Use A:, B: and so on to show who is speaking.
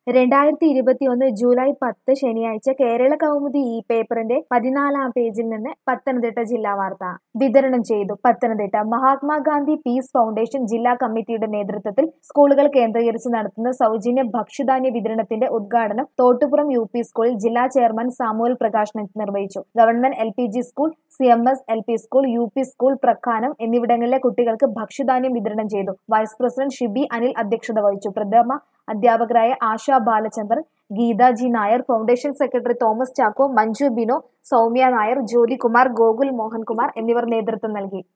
A: രണ്ടായിരത്തി ഇരുപത്തിയൊന്ന് ജൂലൈ പത്ത് ശനിയാഴ്ച കേരള കൗമുദി ഈ പേപ്പറിന്റെ പതിനാലാം പേജിൽ നിന്ന് പത്തനംതിട്ട ജില്ലാ വാർത്ത വിതരണം ചെയ്തു പത്തനംതിട്ട മഹാത്മാഗാന്ധി പീസ് ഫൗണ്ടേഷൻ ജില്ലാ കമ്മിറ്റിയുടെ നേതൃത്വത്തിൽ സ്കൂളുകൾ കേന്ദ്രീകരിച്ച് നടത്തുന്ന സൗജന്യ ഭക്ഷ്യധാന്യ വിതരണത്തിന്റെ ഉദ്ഘാടനം തോട്ടുപുറം യു പി സ്കൂളിൽ ജില്ലാ ചെയർമാൻ സാമുവൽ പ്രകാശ് നിർവഹിച്ചു government L P G school C M S L P school U P school Prakkanam എന്നിവിടങ്ങളിലെ കുട്ടികൾക്ക് ഭക്ഷ്യധാന്യം വിതരണം ചെയ്തു വൈസ് പ്രസിഡന്റ് ഷിബി അനിൽ അധ്യക്ഷത വഹിച്ചു പ്രഥമ അധ്യാപകരായ Asha Balachandran Geetha G Nair foundation secretary Thomas Chacko Manju Bino Soumya Nair Jyothikumar Gokul Mohankumar എന്നിവർ നേതൃത്വം നൽകി